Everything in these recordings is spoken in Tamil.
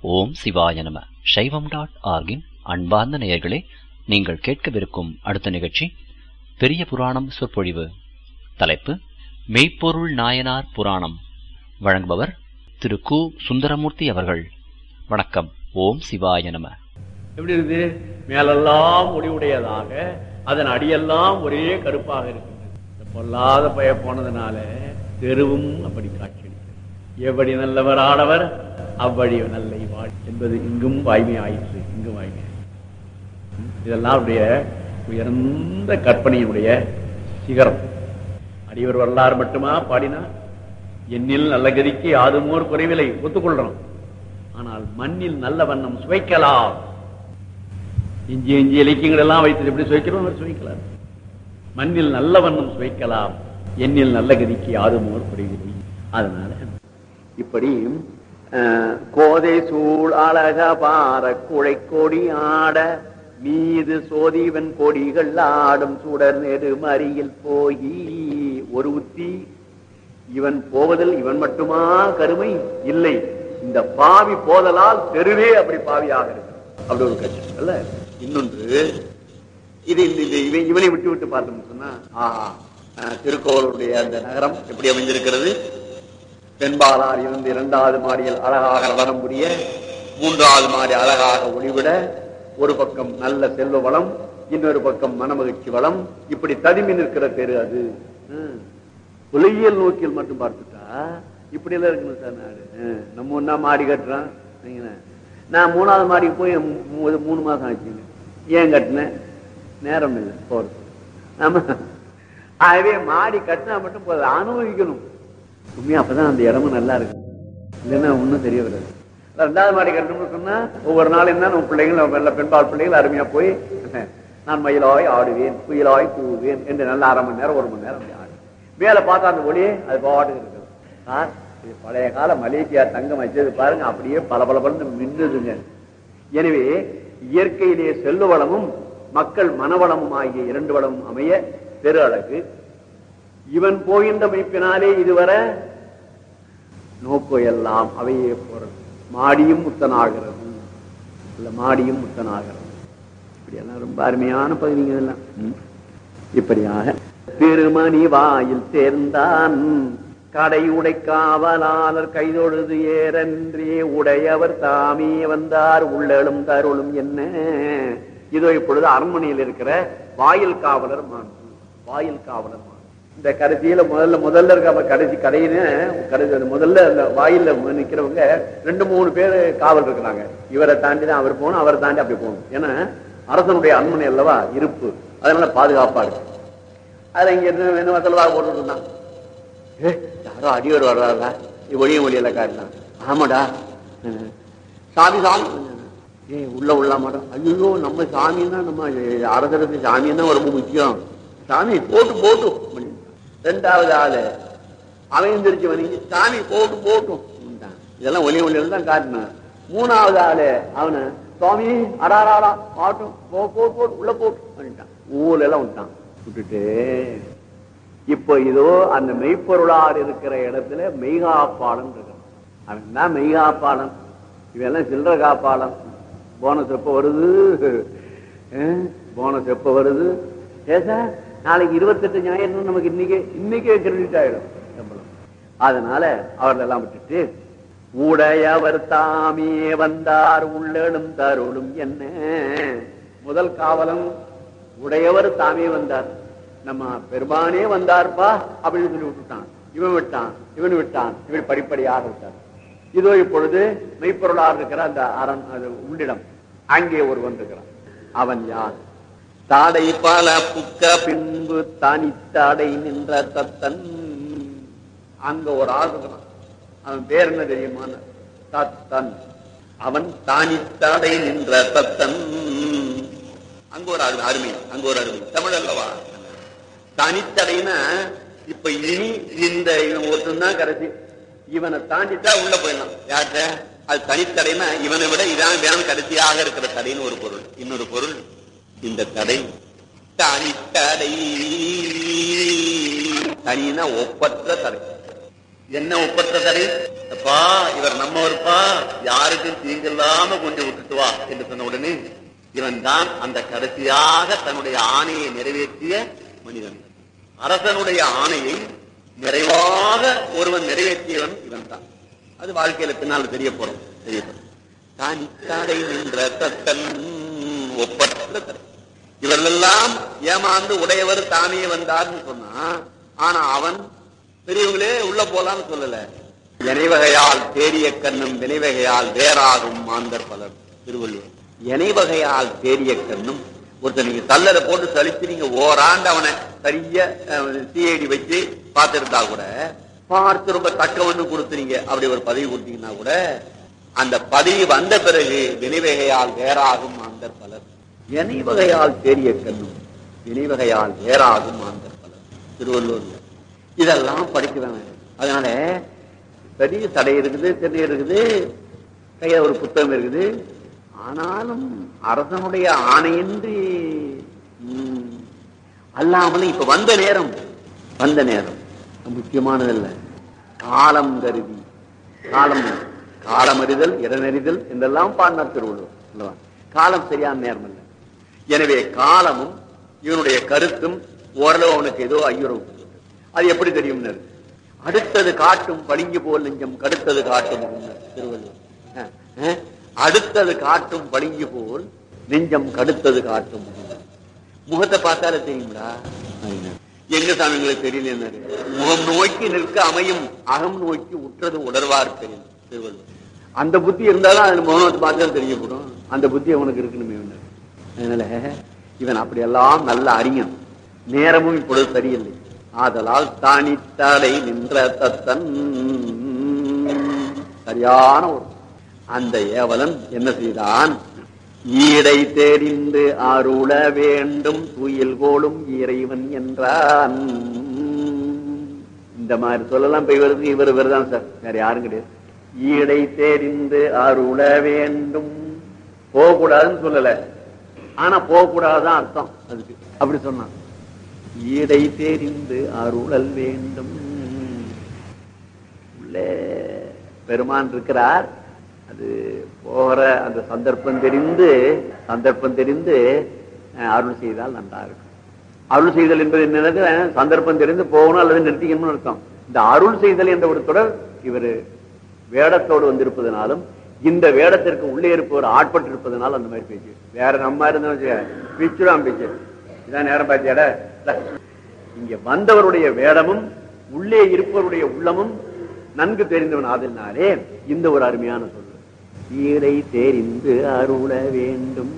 ஓம் சிவாய நம சைவம் டாட் ஆர்கின் அன்பார்ந்த நேயர்களே நீங்கள் கேட்கவிருக்கும் அடுத்த நிகழ்ச்சி பெரிய புராணம் சொற்பொழிவு தலைப்பு மெய்ப்பொருள் நாயனார் புராணம் வழங்குபவர் திரு கு சுந்தரமூர்த்தி அவர்கள் வணக்கம் ஓம் சிவாய நம எப்படி இருக்குது மேலெல்லாம் ஒளிவுடையதாக அதன் அடியெல்லாம் ஒரே கருப்பாக இருக்கின்றது இந்த பொல்லாத பய போனதுனால தெருவும் அப்படி காட்சியளிக்கிறது எவ்வளி நல்லவர் ஆடவர் அவ்வழி நல்லை வாழ் என்பது இங்கும் வாய்மை ஆயிற்று இங்கும் வாய்மை ஆயிற்று. இதெல்லாம் அவருடைய உயர்ந்த கற்பனையினுடைய சிகரம் அடிவர் வரலாறு மட்டுமா பாடினா என்னில் நல்ல கதிக்கு யாதுமோர் குறைவில்லை ஒத்துக்கொள்றோம் ஆனால் மண்ணில் நல்ல வண்ணம் சுவைக்கலாம் இஞ்சி இஞ்சி இலக்கியங்கள் எல்லாம் வைத்து எப்படி சுவைக்கிறோம் அவர் சுவைக்கலாம் மண்ணில் நல்ல வண்ணம் சுவைக்கலாம் எண்ணில் நல்ல கதிக்கு யாதுமோர் குறைவில்லை அதனால இப்படி அஹ், கோதை சூழ் அழக பார குழை கொடி ஆட மீது சோதிவன் கொடிகள் ஆடும் சுடர் நெடுமறியில் போய் ஒரு உத்தி இவன் போவதில் இவன் மட்டுமா கருமை இல்லை இந்த பாவி போதலால் தெருவே அப்படி பாவியாக இருக்கு அப்படி ஒரு கட்சி அல்ல இன்னொன்று இது இந்த இந்த இவன் இவனை விட்டு விட்டு பார்த்தோம்னு சொன்னா ஆஹா அஹ், திருக்கோவிலுடைய அந்த நகரம் எப்படி அமைந்திருக்கிறது பெண்பாலார் இருந்து இரண்டாவது மாடியில் அழகாக நடனம் புரிய மூன்றாவது மாடி அழகாக ஒளிவிட ஒரு பக்கம் நல்ல செல்வ வளம் இன்னொரு பக்கம் மனமகிழ்ச்சி வளம் இப்படி ததுமி நிற்கிற பேரு அது ஹம். உலகியல் நோக்கில் மட்டும் பார்த்துட்டா இப்படி எல்லாம் இருக்கணும் சார் நாடு ஹம். நம்ம ஒன்னா மாடி கட்டுறோம் வைங்களேன். நான் மூணாவது மாடிக்கு போய் மூ- மூணு மாசம் ஆச்சுங்க ஏன் கட்டினேன் நேரம் இல்லை போறது ஆமா ஆகவே மாடி கட்டினா மட்டும் போதும் அனுபவிக்கணும் உண்மையா அப்பதான் அந்த இடமும் நல்லா இருக்கு இல்லைன்னா ஒண்ணும் தெரிய வராது ரெண்டாவது மாடி கட்டணும்னு சொன்னா ஒவ்வொரு நாளும் தான் நம்ம பிள்ளைகள் நம்ம நல்ல பெண்பால் பிள்ளைகள் அருமையா போய் நான் மயிலாய் ஆடுவேன் குயிலாய் கூவுவேன் என்று நல்ல அரை மணி நேரம் ஒரு மணி நேரம் அப்படி ஆடுவேன் மேல பார்த்தா அந்த ஒளி அது பாட்டுக்கு இருக்குது சார் இது பழைய கால மலேசியா தங்கம் வச்சது பாருங்க அப்படியே பல பல மின்னுதுங்க எனவே இயற்கையிலே செல்வ வளமும் மக்கள் மனவளமும் ஆகிய இரண்டு வளமும் அமைய பெரு அழகு இவன் போகின்ற மைப்பினாலே இதுவரை நோக்கு எல்லாம் அவையே போறது மாடியும் முத்தனாகிறது இல்ல மாடியும் முத்தனாகிறது இப்படியெல்லாம் ரொம்ப அருமையான பகுதிங்க இதெல்லாம் ம். இப்படியாக திருமணி வாயில் சேர்ந்தான் கடை உடை காவலாளர் கைதொழுது ஏறன்றே உடையவர் தாமே வந்தார் உள்ளளும் தருளும் என்ன இதோ இப்பொழுது அரண்மனையில் இருக்கிற வாயில் காவலர் மான் வாயில் காவலர் மான் இந்த கடைசியில முதல்ல முதல்ல இருக்க கடைசி கடையின கடைசி அந்த முதல்ல அந்த வாயில்ல நிக்கிறவங்க ரெண்டு மூணு பேர் காவல் இருக்கிறாங்க இவரை தாண்டி தான் அவர் போகணும் அவரை தாண்டி அப்படி போகணும் ஏன்னா அரசனுடைய அரண்மனை அல்லவா இருப்பு அதனால பாதுகாப்பா இருக்கு அதுல இங்க இருந்து என்ன வசலவா போட்டுட்டு இருந்தான் ஏ யாரோ அடிவர் வர்றாரா ஒளிய ஒளியில காட்டினான் ஆமாடா அஹ், சாமி சாமி ஏ உள்ள உள்ள மாட்டோம் ஐயோ நம்ம சாமின்னா நம்ம அரசருக்கு சாமி தான் ரொம்ப முக்கியம் சாமி போட்டு போட்டும் அப்படின்ட்டான். ரெண்டாவது ஆளு அவன் எந்திரிச்சு வணங்கி சாமி போட்டு போட்டும் அப்படின்ட்டான். இதெல்லாம் ஒளிய ஒளியில தான் காட்டினான் மூணாவது ஆளு அவனு சுவாமி அடாராடா ஆட்டும் போ போ போட்டு உள்ள போட்டு பண்ணிட்டான் ஊர்ல எல்லாம் விட்டான் விட்டுட்டு இப்ப இதோ அந்த மெய்ப்பொருளார் இருக்கிற இடத்துல மெய்காப்பாளன் இருக்கான் அவன் தான் மெய்காப்பாளன் இவெல்லாம் சில்லற காப்பாளன் போனஸ் எப்ப வருது அஹ், போனஸ் எப்ப வருது ஏசா நாளைக்கு இருபத்தெட்டு ஞாயிறு நமக்கு இன்னைக்கே இன்னைக்கே கிரெடிட் ஆயிடும் சம்பளம் அதனால அவர்கள் எல்லாம் விட்டுட்டு உடையவர் தாமே வந்தார் உள்ளளும் தருளும் என்ன முதல் காவலன் உடையவர் தாமே வந்தார் நம்ம பெருமானே வந்தார்ப்பா அப்படின்னு சொல்லி விட்டுட்டான் இவன் விட்டான் இவன் விட்டான் இவன் படிப்படியாக விட்டார் இதோ இப்பொழுது மெய்ப்பொருளாக இருக்கிற அந்த அரண் அது உள்ளிடம் அங்கே ஒருவன் இருக்கிறான் அவன் யார் தாடை பல புக்க பின்பு தனித்தாடை நின்ற தத்தன் அங்க ஒரு ஆள் இருக்கிறான் அவன் பேர் என்ன தெரியுமா தத்தன் அவன் தானித்தாடை நின்ற தத்தன் அங்க ஒரு அரு- அருமை அங்க ஒரு அருமை தமிழ் அல்லவா தனித்தடைனா இப்ப இனி இந்த இவன் ஒருத்தன் தான் கடைசி இவனை தாண்டிட்டா உள்ள போயிடலாம் யார்கிட்ட அது தனித்தடைனா இவனை விட இதான் வேணும் கடைசியாக இருக்கிற தடைன்னு ஒரு பொருள் இன்னொரு பொருள் இந்த தடை தனித்தடை தனினா ஒப்பற்ற தடை என்ன ஒப்பற்றதரை அப்பா இவர் நம்மவர்ப்பா யாருக்கும் தீங்கில்லாம கொஞ்சம் விட்டுட்டு வா என்று சொன்ன உடனே இவன் தான் அந்த கடைசியாக தன்னுடைய ஆணையை நிறைவேற்றிய மனிதன் அரசனுடைய ஆணையை நிறைவாக ஒருவன் நிறைவேற்றியவன் இவன் தான் அது வாழ்க்கையில பின்னால் தெரிய போறோம் தெரிய போறோம் தனித்தடை நின்ற தத்தன் ஒப்பற்ற தடை இவர்களெல்லாம் ஏமாந்து உடையவர் தானே வந்தார்னு சொன்னா ஆனா அவன் பெரியவங்களே உள்ள போலான்னு சொல்லல இணைவகையால் தேரிய கண்ணும் வினைவகையால் வேறாகும் மாந்தர் பலர் திருவள்ளுவர் இணைவகையால் தேரிய கண்ணும் ஒருத்தர் நீங்க தள்ளரை போட்டு சலிச்சு நீங்க ஓராண்டு அவனை சரியா சிஐடி வச்சு பார்த்திருந்தா கூட பார்த்து ரொம்ப தக்கவன்னு கொடுத்துறீங்க அப்படி ஒரு பதவி கொடுத்தீங்கன்னா கூட அந்த பதவி வந்த பிறகு வினைவகையால் வேறாகும் மாந்தர் பலர் இணைவகையால் தேரிய கண்ணும் வினைவகையால் வேறாகும் மாந்தர் பலர் திருவள்ளூர்ல இதெல்லாம் படிக்க வேணாம் அதனால பெரிய தடை இருக்குது தென்னை இருக்குது கையில ஒரு புத்தகம் இருக்குது ஆனாலும் அரசனுடைய ஆணையின்றி ம், அல்லாமலும் இப்ப வந்த நேரம் வந்த நேரம் முக்கியமானதல்ல காலம் கருதி காலம் காலமறிதல் இடனறிதல் என்றெல்லாம் பாடினார் திருவள்ளுவர் அல்லவா? காலம் சரியான நேரம் இல்லை எனவே காலமும் இவனுடைய கருத்தும் ஓரளவு அவனுக்கு ஏதோ ஐயுறவு அது எப்படி தெரியும் அடுத்தது காட்டும் பளிங்கு போல் நெஞ்சம் கடுத்தது காட்டும் முகம்னார் திருவள்ளுவர் அஹ், அஹ், அடுத்தது காட்டும் பளிங்கு போல் நெஞ்சம் கடுத்தது காட்டும் முகம் முகத்தை பார்த்தாலே தெரியுங்களா அப்படின்னாரு. எங்க சாமிங்களுக்கு தெரியல முகம் நோக்கி நிற்க அமையும் அகம் நோக்கி உற்றது உணர்வார் தெரியும் திருவள்ளுவர் அந்த புத்தி இருந்தாலும் அதுல முகத்தை பார்த்தா தெரியப்படும் அந்த புத்தி அவனுக்கு இருக்கணுமே ஒண்ணு. அதனால இவன் அப்படியெல்லாம் நல்ல அறிஞன் நேரமும் இப்பொழுது சரியில்லை ஆதலால் தானித்தடை நின்ற தத்தன் சரியான ஒரு அந்த ஏவலன் என்ன செய்தான் ஈடை தெரிந்து அருள வேண்டும் துயில் கோலும் இறைவன் என்றான் இந்த மாதிரி சொல்லலாம் போய் வருது இவர் இவர்தான் சார் வேற யாரும் கிடையாது ஈடை தெரிந்து அருள வேண்டும் போகக்கூடாதுன்னு சொல்லல ஆனா போகக்கூடாதுதான் அர்த்தம் அதுக்கு அப்படி சொன்னான் ஈடை தெரிந்து அருளல் வேண்டும் உள்ளே பெருமான் இருக்கிறார் அது போகிற அந்த சந்தர்ப்பம் தெரிந்து சந்தர்ப்பம் தெரிந்து அஹ், அருள் செய்தால் நன்றா இருக்கும் அருள் செய்தல் என்பது என்னது சந்தர்ப்பம் தெரிந்து போகணும் அல்லது நிறுத்திக்கணும்னு அர்த்தம் இந்த அருள் செய்தல் என்ற ஒரு தொடர் இவர் வேடத்தோடு வந்திருப்பதனாலும் இந்த வேடத்திற்கு உள்ளே இருப்பவர் ஆட்பட்டு இருப்பதனால அந்த மாதிரி பேச்சு வேற நம்ம இருந்தோம் பிச்சுடாம் பேச்சு இதான் நேரம் பார்த்தியாட இங்க வந்தவருடைய வேடமும் உள்ளே இருப்பவருடைய உள்ளமும் நன்கு தெரிந்தவன் ஆதலினாலே இந்த ஒரு அருமையான சொல்லு ஈடை தெரிந்து அருள வேண்டும்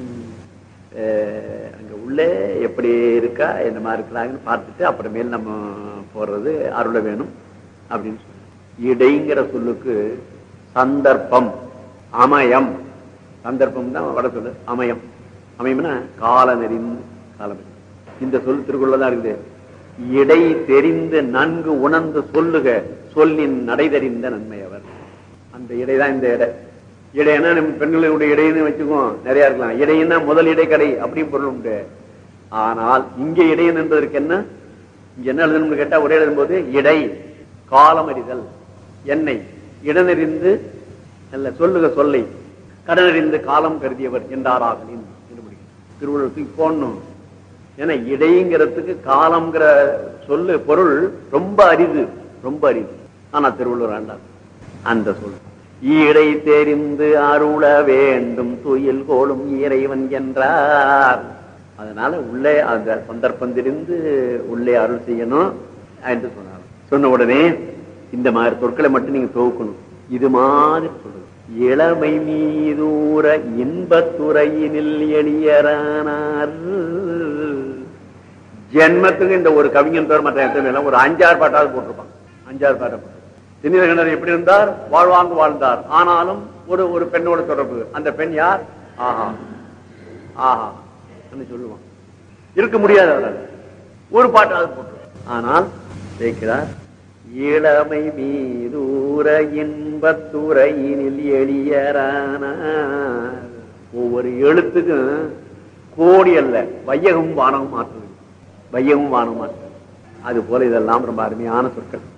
அஹ், அங்க உள்ளே எப்படி இருக்கா என்ன மாதிரி இருக்கிறாங்கன்னு பார்த்துட்டு அப்புறமேல் நம்ம போறது அருள வேணும் அப்படின்னு சொல்லு இடைங்கிற சொல்லுக்கு சந்தர்ப்பம் அமயம் சந்தர்ப்பம் தான் வட சொல்லு அமயம் அமையம்னா காலநெறிந்து காலம் இந்த சொல் திருக்குறள் தான் இருக்குது இடை தெரிந்து நன்கு உணர்ந்து சொல்லுக சொல்லின் நடை தெரிந்த நன்மையவர் அந்த இடைதான் இந்த இடை இடைன்னா நம்ம பெண்களுடைய இடைன்னு வச்சுக்குவோம் நிறைய இருக்கலாம் இடைன்னா முதல் இடைக்கடை அப்படின்னு பொருள் உண்டு ஆனால் இங்கே இடையன் என்பதற்கு என்ன இங்க என்ன எழுதணும்னு கேட்டா ஒரே எழுதும்போது இடை காலம் அறிதல் எண்ணெய் இடனறிந்து அல்ல சொல்லுக சொல்லை கடனறிந்து காலம் கருதியவர் என்றாராகலின் என்று முடிக்கும் திருவள்ளுவருக்கு போடணும் ஏன்னா இடைங்கிறதுக்கு காலம்ங்கிற சொல்லு பொருள் ரொம்ப அரிது ரொம்ப அரிது ஆனா திருவள்ளுவர் ஆண்டார் அந்த சொல் ஈடை தெரிந்து அருள வேண்டும் துயில் கோலும் இறைவன் என்றார் அதனால உள்ளே அந்த சந்தர்ப்பம் தெரிந்து உள்ளே அருள் செய்யணும் என்று சொன்னார் சொன்ன உடனே இந்த மாதிரி சொற்களை மட்டும் நீங்க துவக்கணும் இது மாதிரி சொல்லுங்க இளமை மீதூர இன்பத்துறையினில் எளியரானார் ஜென்மத்துக்கு இந்த ஒரு கவிஞன் பேர் மற்ற எத்தனை எல்லாம் ஒரு அஞ்சாறு பாட்டாவது போட்டிருப்பான் அஞ்சாறு பாட்டை போட்டு திணிரகண்டர் எப்படி இருந்தார் வாழ்வாங்கு வாழ்ந்தார் ஆனாலும் ஒரு ஒரு பெண்ணோட தொடர்பு அந்த பெண் யார் ஆஹா ஆஹா என்று சொல்லுவான் இருக்க முடியாது அவரால் ஒரு பாட்டாவது போட்டு ஆனால் சேர்க்கிறார் இளமை மீதூர இன்பத்துறையினில் எளியரானார் ஒவ்வொரு எழுத்துக்கும் கோடி அல்ல வையகம் வானகம் மாற்றுது வையகம் வானம் மாற்றுது அது போல இதெல்லாம் ரொம்ப அருமையான சொற்கள்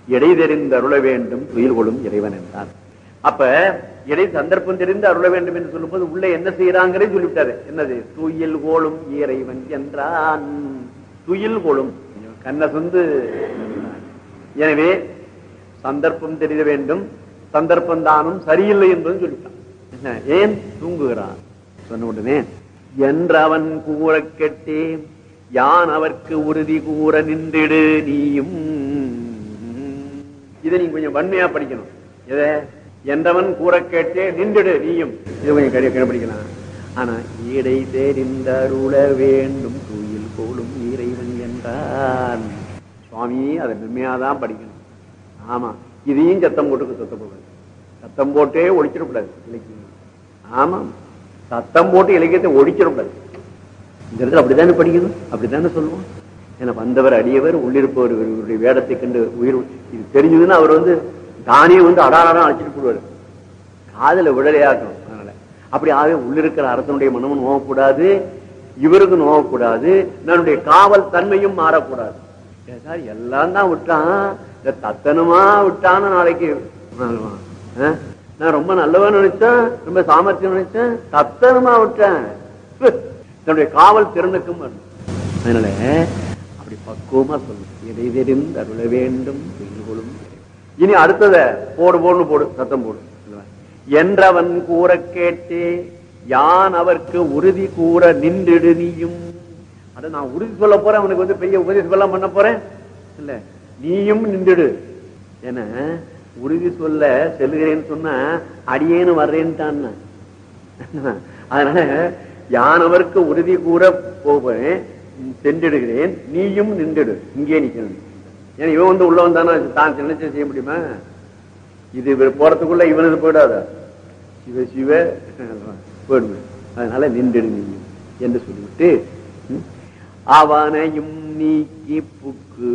இடை தெரிந்து அருள வேண்டும் துயில் கொள்ளும் இறைவன் என்றார் அப்ப இடை சந்தர்ப்பம் தெரிந்து அருள வேண்டும் என்று சொல்லும்போது உள்ள என்ன செய்யறாங்கிறே சொல்லிவிட்டாரு என்னது துயில் கோளும் இறைவன் என்றான் துயில் கோளும் கண்ண சொந்து எனவே சந்தர்ப்பம் தெரிய வேண்டும் சந்தர்ப்பம் தானும் சரியில்லை என்பதும் சொல்லிட்டான் என்ன, ஏன் தூங்குகிறான் சொன்ன உடனே என்றவன் கூற கெட்டே யான் அவர்க்கு உறுதி கூற நின்றிடு நீயும் இதை நீங்க கொஞ்சம் வன்மையா படிக்கணும் எதை என்றவன் கூற கேட்டே நின்றுடு நீயும் இது கொஞ்சம் கடி கடைபிடிக்கலாம் ஆனா ஈடை தெரிந்தருள வேண்டும் தூயில் போலும் இறைவன் என்றான் சுவாமி அதை மென்மையாதான் படிக்கணும் ஆமா இதையும் சத்தம் போட்டு சத்தம் போடுறது சத்தம் போட்டே ஒழிச்சிடக்கூடாது இலக்கியம் ஆமா சத்தம் போட்டு இலக்கியத்தை ஒழிச்சிடக்கூடாது இந்த இடத்துல அப்படித்தானே படிக்கணும் அப்படித்தானே சொல்லுவோம் ஏன்னா வந்தவர் அடியவர் உள்ளிருப்பவர் இவருடைய வேடத்தை கண்டு உயிர் இது தெரிஞ்சதுன்னா அவர் வந்து தானே வந்து அடாரம் அழைச்சிட்டு போடுவார் காதல விடலையாக்கும் அதனால அப்படி ஆகவே உள்ளிருக்கிற அரசனுடைய மனமும் நோவக்கூடாது இவருக்கு நோவக்கூடாது நம்முடைய காவல் தன்மையும் மாறக்கூடாது ஏன் சார் எல்லாம் தான் விட்டான் இந்த தத்தனமா விட்டான்னு நாளைக்கு ஆமா. ஆ? நான் ரொம்ப நல்லவன் நினைச்சேன் ரொம்ப சாமர்த்தியம் நினைச்சேன் தத்தனமா விட்டேன் ஹு, தன்னுடைய காவல் திறனுக்கும் வரணும். அதனால அப்படி பக்குவமா சொல்லணும் இதை தெரிந்து அருள வேண்டும் கொள்ளும் இனி அடுத்தத போடு போடுன்னு போடு சத்தம் போடு என்றவன் கூற கேட்டே யான் அவர்க்கு உறுதி கூற நின்றிடு நீயும் அட நான் உறுதி சொல்ல போறேன் அவனுக்கு வந்து பெரிய உபதேசம் எல்லாம் பண்ண போறேன் இல்ல நீயும் நின்றுடு என உறுதி சொல்ல செல்கிறேன்னு சொன்னா அடியேன்னு வர்றேன்ட்டான் அதனால யானவருக்கு உறுதி கூற போவேன் சென்றிடுகிறேன் நீயும் நின்றுடு இங்கே நிக்கணும் ஏன்னா இவன் வந்து உள்ள வந்தானா தான் நினைச்சு செய்ய முடியுமா இது இவர் போறதுக்குள்ள இவனது போயிடாத சிவ சிவ போயிடுவேன் அதனால நின்றுடு நீயும் என்று சொல்லிவிட்டு ம், அவனையும் நீக்கி புக்கு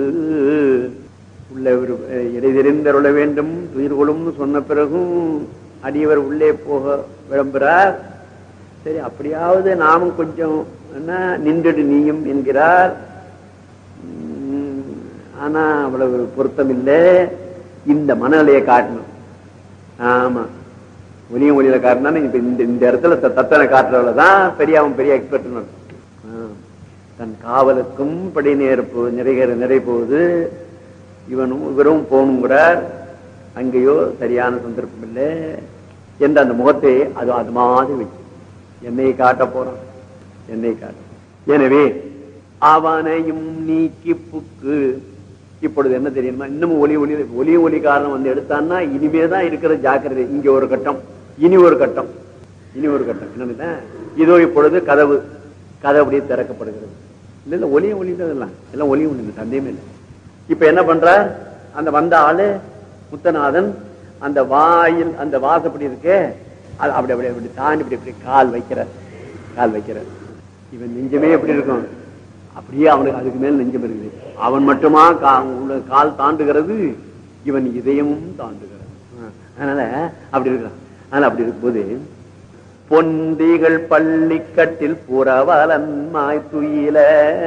உள்ள ஒரு இடைதெறிந்தருள வேண்டும் துயிர் கொள்ளும்னு சொன்ன பிறகும் அடியவர் உள்ளே போக விளம்புறார் சரி அப்படியாவது நாமும் கொஞ்சம் என்ன நின்றுடு நீயும் என்கிறார் உம், ஆனா அவ்வளவு பொருத்தம் இல்லை இந்த மனநிலையை காட்டணும் ஆமா ஒலியும் ஒலியில காட்டினா இப்ப இந்த இந்த இடத்துல த- தத்தனை காட்டுறவள தான் பெரிய அவன் பெரிய எக்ஸ்பர்ட் தன் காவலுக்கும் படி நேர்ப்பு நிறைகிற நிறை போகுது இவனும் இவரும் போகணுங்கிறார் அங்கேயோ சரியான சந்தர்ப்பம் இல்லை என்ற அந்த முகத்தை அது அது மாதிரி வச்சு என்னை காட்ட போறான் என்னை காட்ட எனவே அவனையும் நீக்கி புக்கு இப்பொழுது என்ன தெரியுமா இன்னமும் ஒலி ஒலி ஒலி ஒலி காரணம் வந்து எடுத்தான்னா இனிமேதான் இருக்கிற ஜாக்கிரதை இங்க ஒரு கட்டம் இனி ஒரு கட்டம் இனி ஒரு கட்டம் என்னன்னு இதோ இப்பொழுது கதவு கதவு அப்படியே திறக்கப்படுகிறது இல்ல இல்ல ஒலியும் ஒலி எல்லாம் எல்லாம் ஒலியும் ஒலி சந்தேகமே இல்லை இப்ப என்ன பண்றார் அந்த வந்த ஆளு முத்தநாதன் அந்த வாயில் அந்த வாசப்படி இருக்கே அது அப்படி அப்படி அப்படி தாண்டி இப்படி இப்படி கால் வைக்கிறார் கால் வைக்கிறார் இவன் நெஞ்சமே எப்படி இருக்கும் அப்படியே அவனுக்கு அதுக்கு மேல் நெஞ்சம் இருக்குது அவன் மட்டுமா கா- உள்ள கால் தாண்டுகிறது இவன் இதயமும் தாண்டுகிறது ஆ, அதனால அப்படி இருக்கிறான் அதனால அப்படி இருக்கும்போது பொந்திகள் பள்ளிக்கட்டில் புறவலன் மாய் துயில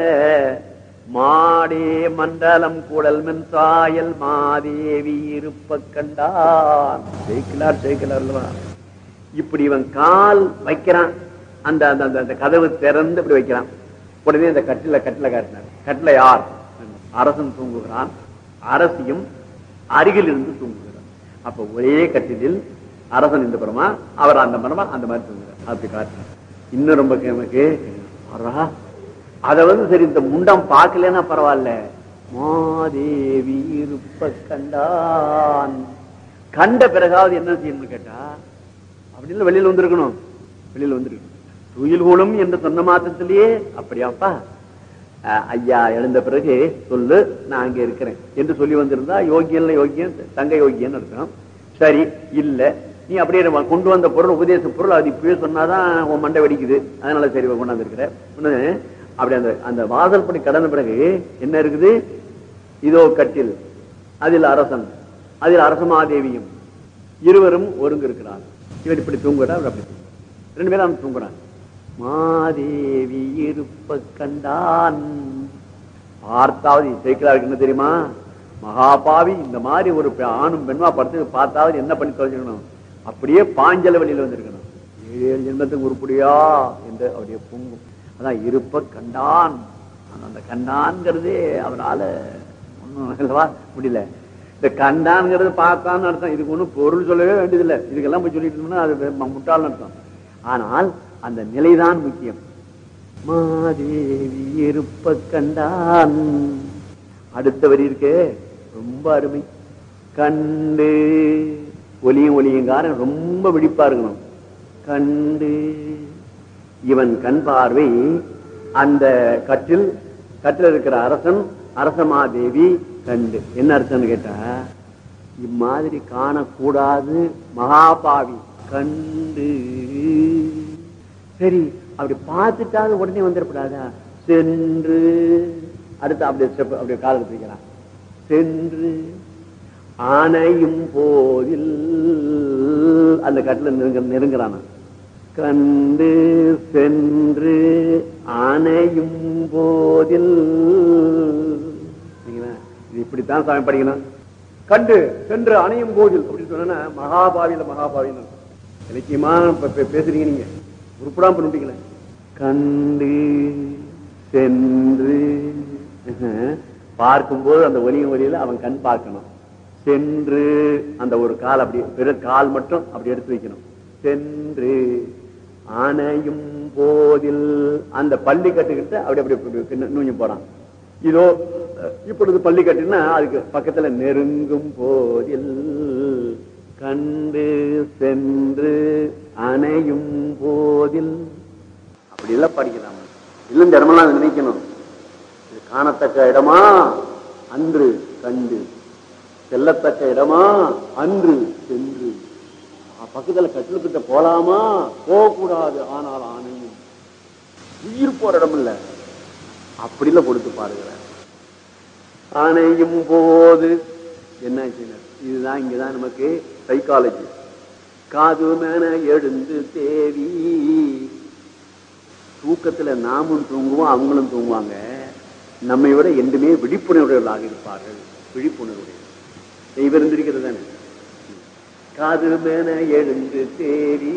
மாடே மண்டலம் குடல் மென் சாயல் மாதேவி இருப்ப கண்டான் ஜெயிக்கலார் ஜெயிக்கலார் அல்லவா இப்படி இவன் கால் வைக்கிறான் அந்த அந்த அந்த- அந்த கதவு திறந்து இப்படி வைக்கிறான் உடனே அந்த கட்டில கட்டில காட்டினார் கட்டில யார் அரசன் தூங்குகிறான் அரசியும் அருகில் இருந்து தூங்குகிறான் அப்ப ஒரே கட்டிலில் அரசன் இந்த புறமா அவர் அந்த மரமா அந்த மாதிரி தூங்குறார் அப்படி காட்டினார் இன்னும் ரொம்ப நமக்கு அத வந்து சரி இந்த முண்டம் பார்க்கலன்னா பரவாயில்ல மாதேவி இருப்ப கண்டான் கண்ட பிறகாவது என்ன செய்யணும்னு கேட்டா அப்படி இல்ல வெளியில வந்திருக்கணும் வெளியில வந்திருக்கணும் துயில் கூடும் என்று சொன்ன மாத்திரத்திலேயே அப்படியாப்பா அஹ், ஐயா எழுந்த பிறகு சொல்லு நான் அங்க இருக்கிறேன் என்று சொல்லி வந்திருந்தா யோகியன்ல யோகியன் தங்க யோகியன் அர்த்தம் சரி இல்ல நீ அப்படியே நம்ம கொண்டு வந்த பொருள் உபதேச பொருள் அது இப்பவே சொன்னாதான் உன் மண்டை வெடிக்குது அதனால சரி கொண்டாந்து இருக்கிற அப்படி அந்த அந்த வாசல் படி கடந்த பிறகு என்ன இருக்குது இதோ கட்டில் அதில் அரசன் அதில் அரசமாதேவியும் இருவரும் ஒருங்கு இருக்கிறார் இவர் இப்படி தூங்குறா அவர் அப்படி தூங்குறார். ரெண்டு பேரும் அவன் தூங்குறான் மாதேவி இருப்ப கண்டான் பார்த்தாவது சேர்க்கிறாருக்கு என்ன தெரியுமா மகாபாவி இந்த மாதிரி ஒரு பெ- ஆணும் பெண்மா படுத்து பார்த்தாவது என்ன பண்ணி தொலைச்சிக்கணும் அப்படியே பாஞ்சல வழியில வந்திருக்கணும் ஏழு ஜென்மத்துக்கு உருப்படியா என்று அப்படியே பொங்கும் அதான் இருப்ப கண்டான் ஆனா அந்த கண்டான்ங்கிறதே அவரால ஒண்ணும் அல்லவா முடியல இந்த கண்டான்ங்கிறது பார்த்தான்னு அர்த்தம் இதுக்கு ஒண்ணும் பொருள் சொல்லவே வேண்டியதில்லை இதுக்கெல்லாம் போய் சொல்லிட்டு இருந்தோம்னா அது ம- முட்டாள்னு அர்த்தம் ஆனால் அந்த நிலைதான் முக்கியம் மாதேவி இருப்ப கண்டான் அடுத்த வரி இருக்கே ரொம்ப அருமை கண்டு ஒலியும் ஒலியுங்காரன் ரொம்ப விழிப்பா இருக்கணும் கண்டு இவன் கண் பார்வை அந்த கட்டில் கட்டில் இருக்கிற அரசன் அரசமாதேவி கண்டு என்ன அர்த்தம்னு கேட்டா இம்மாதிரி காணக்கூடாது மகாபாவி கண்டு சரி அப்படி பார்த்துட்டாவது உடனே வந்துடக்கூடாதா சென்று அடுத்து அப்படியே ஸ்டெப் அப்படியே கால் எடுத்து வைக்கிறான் சென்று ஆணையும் போதில் அந்த கட்டில நெருங்க நெருங்குறானா கண்டு சென்று ஆணையும் போதில் சரிங்களா? இது இப்படித்தான் சாமி படிக்கணும் கண்டு சென்று அணையும் போதில் அப்படின்னு சொன்னா மகாபாவியில மகாபாவின்னு அர்த்தம். இலக்கியமா பே- பே- பேசுறீங்க நீங்க உருப்படாம பண்ணிட்டீங்களே கண்டு சென்று அஹ், பார்க்கும்போது அந்த ஒலியும் ஒலியில அவன் கண் பார்க்கணும் சென்று அந்த ஒரு கால் அப்படி வெறும் கால் மட்டும் அப்படி எடுத்து வைக்கணும் சென்று அணையும் போதில் அந்த பள்ளி கட்டுக்கிட்டு அப்படி அப்படி அப்படி நூஞ்சு போறான் இதோ அஹ், இப்பொழுது பள்ளி கட்டுனா அதுக்கு பக்கத்துல நெருங்கும் போதில் கண்டு சென்று அணையும் போதில் அப்படி எல்லாம் படிக்கலாம் இல்ல இந்த இடமெல்லாம் நினைக்கணும் இது காணத்தக்க இடமா அன்று கண்டு செல்லத்தக்க இடமா அன்று சென்று அஹ் பக்கத்துல கட்டிலுக்கிட்ட போலாமா போகக்கூடாது ஆனால் ஆணையும் உயிர் போற இடம் இல்ல அப்படில கொடுத்து பாருகிறார் அணையும் போது என்னாச்சு இதுதான் இங்கதான் நமக்கு சைக்காலஜி காது மேன எழுந்து தேவி தூக்கத்துல நாமும் தூங்குவோம் அவங்களும் தூங்குவாங்க நம்மை விட என்றுமே விழிப்புணர்வுகளாக இருப்பார்கள் விழிப்புணர்வுடைய இவர் இருந்திருக்கிறது தானே காது மேன எழுந்து தேவி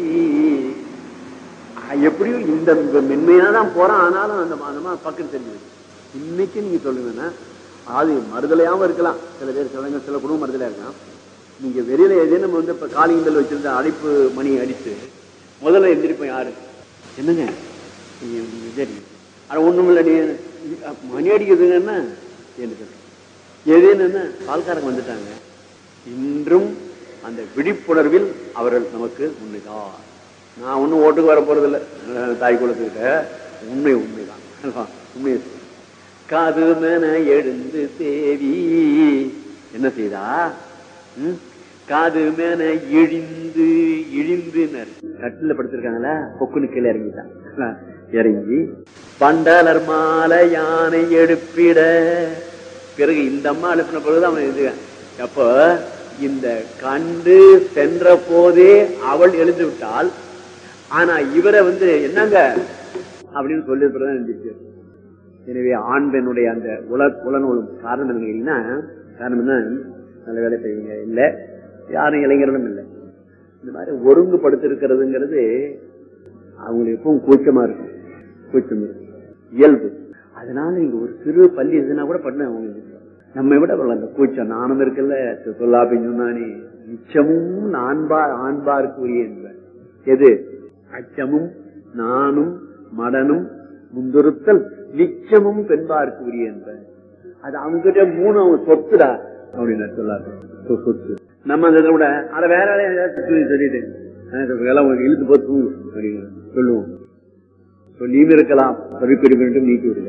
எப்படியும் இந்த மென்மையா தான் போறான் ஆனாலும் அந்த மாதமா பக்கம் தெரிஞ்சது இன்னைக்கு நீங்க சொல்லுங்கன்னா அது மறுதலையாவும் இருக்கலாம் சில பேர் சிலங்க சில குடும்பம் மறுதலையா இருக்கலாம் நீங்க வெளியில ஏதேனும் வந்து இப்ப காலிங் பெல் வச்சிருந்த அழைப்பு மணி அடித்து முதல்ல எந்திரிப்போம் யாரு என்னங்க நீங்க நீங்க சரி ஆனா ஒண்ணுமில்ல நீ மணி அடிக்கிறதுங்க என்ன என்று கேட்டேன். ஏதேனும் என்ன பால்காரங்க வந்துட்டாங்க இன்றும் அந்த விழிப்புணர்வில் அவர்கள் நமக்கு உண்மைதான் நான் ஒன்றும் ஓட்டுக்கு வர போறதில்லை அஹ் தாய் குலத்துக்கிட்ட உண்மை உண்மைதான் அல்வா? உண்மையை சொல்லு. காது மேன எழுந்து தேவி என்ன செய்தா ம்? காது மேன இழிந்து இழிந்து கட்டில படுத்திருக்காங்களா பொக்குனு கீழே இறங்கிட்டான் இறங்கி பண்டலர் மாலை யானை எடுப்பிட பிறகு இந்த அம்மா அனுப்பின பிறகுதான் அவன் இது அப்போ இந்த கண்டு சென்ற போதே அவள் எழுந்து விட்டாள் ஆனா இவரை வந்து என்னங்க அப்படின்னு சொல்லி பிறகுதான் எழுந்திருச்சு எனவே ஆண் பெண்ணுடைய அந்த உல உலநூலும் காரணம் என்ன கேட்டீங்கன்னா காரணம் என்ன நல்ல வேலை செய்வீங்க இல்ல யாரும் இளைஞர்களும் இல்லை இந்த மாதிரி ஒருங்குபடுத்திருக்கிறதுங்கிறது அவங்களுக்கு எப்பவும் கூச்சமா இருக்கும் கூச்சம் இருக்கும் இயல்பு அதனால நீங்க ஒரு சிறு பள்ளி இருந்துன்னா கூட பண்ண அவங்க நம்ம விட அவர்கள் அந்த கூச்சம் நானும் இருக்குல்ல சொல்லாப்பின்னு சொன்னானே நிச்சமும் நான்பார் ஆண்பாருக்கு உரிய என்பார் எது அச்சமும் நானும் மடனும் முந்துறுத்தல் நிச்சமும் பெண்பாருக்கு உரிய என்பார் அது அவங்ககிட்ட மூணு அவங்க சொத்துடா அப்படின்னு சொல்லாரு சொ- சொத்து நம்ம அந்த இதை விட அதை வேற ஏதாச்சும் சொல்லி- சொல்லிட்டு அஹ் இதெல்லாம் உங்களுக்கு இழுத்து போட்டு தூங்கு அப்படின்னு சொல்லுவோம் சொல்லியும் இருக்கலாம் தவிர்க்க வேண்டும் நீக்கி விடுங்க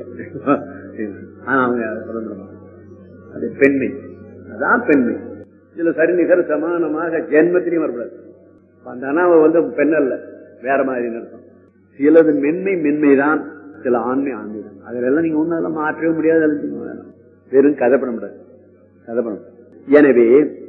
ஆனா அவங்க அதை சொல்ல மாட்டாங்க. அது பெண்மை அதான் பெண்மை இதுல சரிநிகர் சமானமாக ஜென்மத்திலையும் வரக்கூடாது அந்த அனாவை வந்து பெண் அல்ல வேற மாதிரி அர்த்தம் சிலது மென்மை மென்மைதான் சில ஆண்மை ஆண்மை தான் அதெல்லாம் நீங்க ஒன்னும் அதெல்லாம் மாற்றவே முடியாது அதெல்லாம் செய்ய முடியாது. வெறும் கதைப்பட முடியாது கதைப்பட முடியாது. எனவே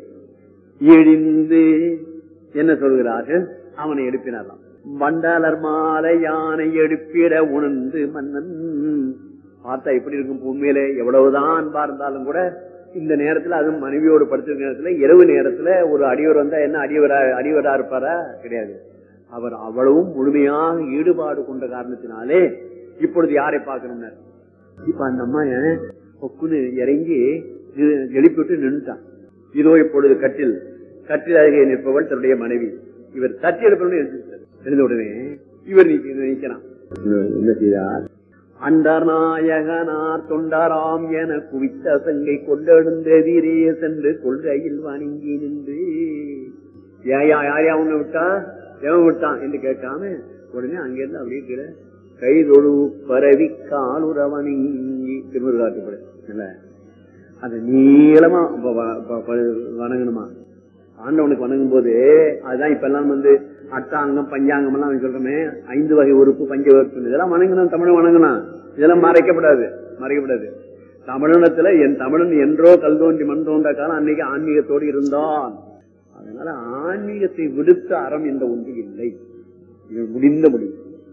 இழிந்து என்ன சொல்கிறார்கள் அவனை எழுப்பினாராம் வண்டாளர் மாலை யானை எடுப்பிட உணர்ந்து மன்னன் பார்த்தா எப்படி இருக்கும் உண்மையிலே எவ்வளவுதான் அன்பா இருந்தாலும் கூட இந்த நேரத்துல அதுவும் மனைவியோடு படுத்திருக்க நேரத்துல இரவு நேரத்துல ஒரு அடியவர் வந்தா என்ன அடியவரா அடியவரா இருப்பாரா கிடையாது அவர் அவ்வளவும் முழுமையாக ஈடுபாடு கொண்ட காரணத்தினாலே இப்பொழுது யாரை பார்க்கணும்னா இப்ப அந்த அம்மா பொக்குன்னு இறங்கி எ- எழுப்பிவிட்டு நின்றுட்டான் இதோ இப்பொழுது கட்டில் கட்டில் அருகே நிற்பவள் தன்னுடைய மனைவி இவர் தட்டி எழுப்பணும்னு எழுந்திருச்சார். எழுந்த உடனே இவர் நிக்க- நிக்கிறான் என்ன செய்தார் அண்டர் நாயகனார் தொண்டராம் என குவித்த சங்கை கொண்டெழுந்தெதிரே சென்று கொள்கையில் வணங்கி நின்று ஏயா யாரையா உன்னை விட்டா எவன் விட்டான் என்று கேட்காம உடனே அங்கிருந்து அப்படியே கீழே கைதொழு பரவி காலுறவணங்கி திருமுருகாட்டுப்பட இல்ல அது நீளமா வ- வ- வ- வ- வணங்கணுமா ஆண்டவனுக்கு வணங்கும் போது அதுதான் இப்ப எல்லாம் வந்து அட்டாங்கம் பஞ்சாங்கம் எல்லாம் சொல்றோமே ஐந்து வகை உறுப்பு பஞ்ச உறுப்பு இதெல்லாம் வணங்கணும் தமிழ் வணங்கணும் இதெல்லாம் மறைக்கப்படாது மறைக்கப்படாது தமிழினத்துல என் தமிழன் என்றோ கல் தோன்றி மண் தோன்ற காலம் அன்னைக்கு ஆன்மீகத்தோடு இருந்தான் அதனால ஆன்மீகத்தை விடுத்த அறம் என்ற ஒன்று இல்லை இது முடிந்த முடிவு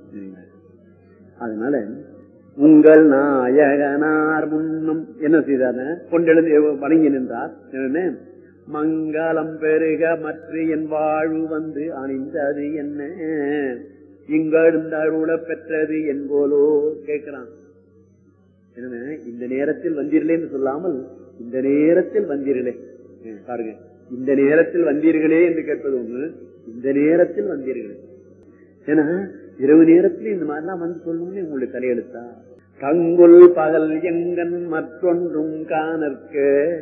அதனால உங்கள் நாயகனார் முன்னும் என்ன செய்தார் கொண்டெழுந்து வணங்கி நின்றார் என்ன மங்களம் பெருக மற்ற என் வாழ்வு வந்து அணிந்தது என்ன இங்கெழுந்த அருள பெற்றது என்போலோ கேட்கிறான் என்ன இந்த நேரத்தில் வந்தீர்களேன்னு சொல்லாமல் இந்த நேரத்தில் வந்தீர்களே ம், பாருங்க இந்த நேரத்தில் வந்தீர்களே என்று கேட்பது ஒண்ணு இந்த நேரத்தில் வந்தீர்களே ஏன்னா இரவு நேரத்தில் இந்த மாதிரிலாம் வந்து சொல்லணும்னு உங்களுடைய தலையெழுத்தா கங்குல் பகல் எங்கன் மற்றொன்றும் காணற்க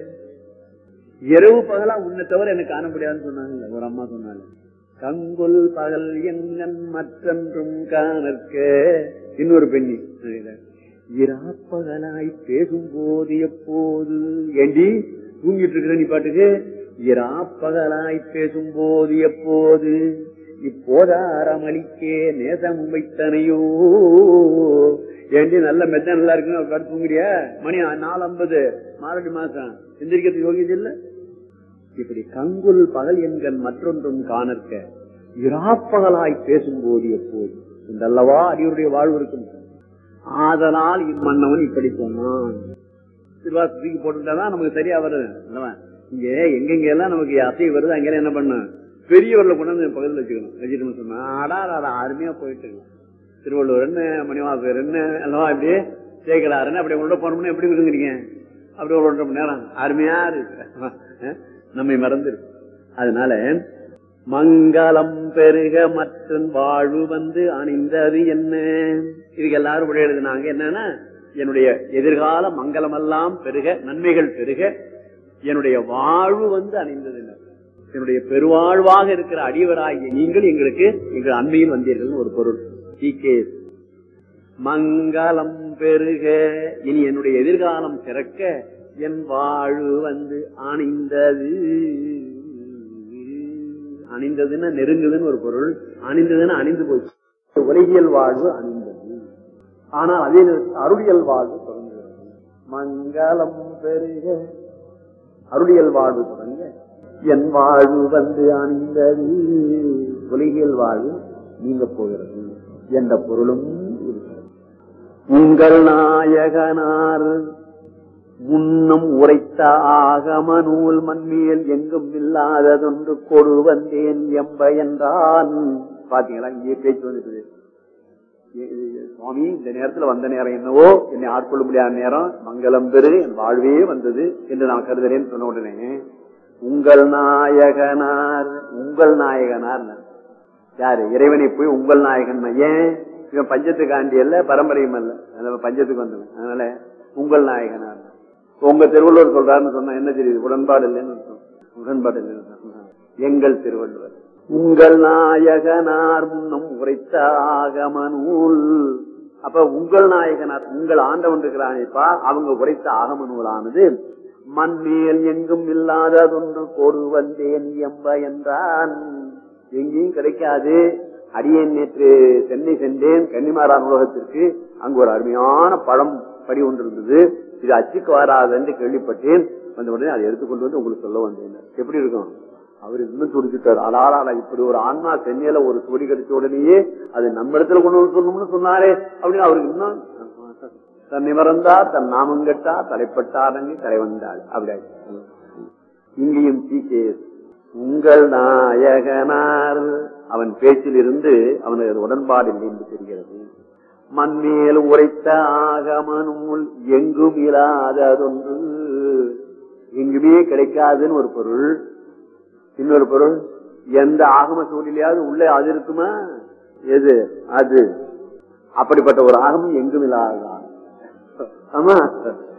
இரவு பகலா உன்னை தவிர எனக்கு காண முடியாதுன்னு சொன்னாங்க ஒரு அம்மா சொன்னாங்க கங்குல் பகல் எங்கன் மற்றொன்றும் காணற்க இன்னொரு பெண்ணி இராப்பகலாய் பேசும்போது எப்போது ஏண்டி தூங்கிட்டு இருக்கிற நீ பாட்டுக்கு இராப்பகலாய் பேசும்போது எப்போது இப்போதாரமளிக்கே நேசம் வைத்தனையோ ஏண்டி நல்ல மெத்த நல்லா இருக்குன்னு அவர் பாட்டு தூங்குறியா மணி நாலு ஐம்பது மாரடி மாசம் எந்திரிக்கிறதுக்கு யோகியது இல்ல இப்படி கங்குல் பகல் என்கள் மற்றொன்றும் காணற்க இராப்பகலாய் பேசும்போது எப்போது என்றல்லவா அடியுடைய வாழ்வு இருக்கும் ஆதலால் இம்மன்னவன் இப்படி சொன்னான் திருவாசத்துக்கு போட்டுட்டாதான் நமக்கு சரியா வருது அல்லவா? இங்க எங்கெங்க எல்லாம் நமக்கு அசைவு வருது அங்கெல்லாம் என்ன பண்ண பெரியவர்ல கொண்டு வந்து பக்கத்துல வச்சுக்கணும் வச்சுக்கணும் சொன்னா ஆடா அடா அருமையா போயிட்டு இருக்கு திருவள்ளுவர் என்ன மணிவாசகர் என்ன அல்லவா இப்படி சேகலார் என்ன அப்படி உள்ள போனோம்னா எப்படி இருக்குங்கிறீங்க அப்படி ஒரு ஒன்றரை மணி நேரம் அருமையா இருக்கு அஹ், நம்மை மறந்து அதனால மங்களம் பெருக மற்றும் வாழ்வு வந்து அணிந்தது என்ன இதுக்கு எல்லாரும் விட எழுதினாங்க என்னன்னா என்னுடைய எதிர்கால மங்களமெல்லாம் பெருக நன்மைகள் பெருக என்னுடைய வாழ்வு வந்து அணிந்தது என்ன? என்னுடைய பெருவாழ்வாக இருக்கிற அடியவராகிய நீங்கள் எங்களுக்கு எங்கள் அண்மையில் வந்தீர்கள் ஒரு பொருள் டி மங்களம் பெருக இனி என்னுடைய எதிர்காலம் சிறக்க என் வாழ்வு வந்து அணிந்தது அணிந்ததுன்னா நெருங்குதுன்னு ஒரு பொருள் அணிந்ததுன்னா அணிந்து போச்சு உலகியல் வாழ்வு அணிந்தது ஆனால் அதே நேரத்தில் அருளியல் வாழ்வு தொடங்குகிறது மங்களம் பெருக அருளியல் வாழ்வு தொடங்க என் வாழ்வு வந்து அணிந்தது உலகியல் வாழ்வு நீங்க போகிறது என்ற பொருளும் இருக்கிறது உங்கள் நாயகனார் முன்னும் உரைத்த ஆகம நூல் மண்மியல் எங்கும் இல்லாததொன்று கொடு வந்தேன் எம்ப என்றான் பாத்தீங்களா இங்கே பேச்சு வந்துட்டு சுவாமி இந்த நேரத்துல வந்த நேரம் என்னவோ என்னை ஆட்கொள்ள முடியாத நேரம் மங்களம் பெரு என் வாழ்வே வந்தது என்று நான் கருதுறேன்னு சொன்ன உடனே உங்கள் நாயகனார் உங்கள் நாயகனார் யாரு இறைவனை போய் உங்கள் நாயகன் ஏன் இவன் பஞ்சத்துக்கு ஆண்டி அல்ல பரம்பரையும் அல்ல அதனால பஞ்சத்துக்கு வந்தவன் அதனால உங்கள் நாயகனார் உங்க திருவள்ளுவர் சொல்றாருன்னு சொன்னா என்ன தெரியுது உடன்பாடு இல்லைன்னு அர்த்தம். உடன்பாடு இல்லைன்னு அர்த்தம். எங்கள் திருவள்ளுவர் உங்கள் நாயகனார் முன்னும் உரைத்த ஆகம நூல் அப்ப உங்கள் நாயகனார் உங்கள் ஆண்டவன் இருக்கிறானேப்பா அவங்க உரைத்த ஆகம நூலானது மண்மேல் எங்கும் இல்லாததொன்று கோடு வந்தேன் எம்ப என்றான் எங்கேயும் கிடைக்காது அடியேன் நேற்று சென்னை சென்றேன் கன்னிமாரா நூலகத்திற்கு அங்கு ஒரு அருமையான பழம் படி ஒன்று இருந்தது இது அச்சுக்கு வராது என்று கேள்விப்பட்டேன் வந்த உடனே அதை எடுத்துக்கொண்டு வந்து உங்களுக்கு சொல்ல வந்தேன் எப்படி இருக்கும் அவர் இன்னும் துடிச்சுட்டார் அலாரா இப்படி ஒரு ஆன்மா சென்னையில ஒரு சுவடி கிடைச்ச உடனேயே அது நம்ம இடத்துல கொண்டு வந்து சொல்லணும்னு சொன்னாரே அப்படின்னு அவருக்கு இன்னும் தன்னை மறந்தா தன் நாமம் கெட்டா தலைப்பட்டாரங்கி தலைவந்தாள் அப்படி ஆயிடுச்சு. இங்கேயும் சீகேஸ் உங்கள் நாயகனார் அவன் பேச்சில் இருந்து அவனுக்கு அது உடன்பாடு இல்லை என்று தெரிகிறது மண்மேல் உரைத்த ஆகம நூல் எங்கும் இல்லாததொன்று எங்குமே கிடைக்காதுன்னு ஒரு பொருள் இன்னொரு பொருள் எந்த ஆகம சூழலையாவது உள்ள அது இருக்குமா எது அது அப்படிப்பட்ட ஒரு ஆகமம் எங்கும் இல்லாததான் ஆமா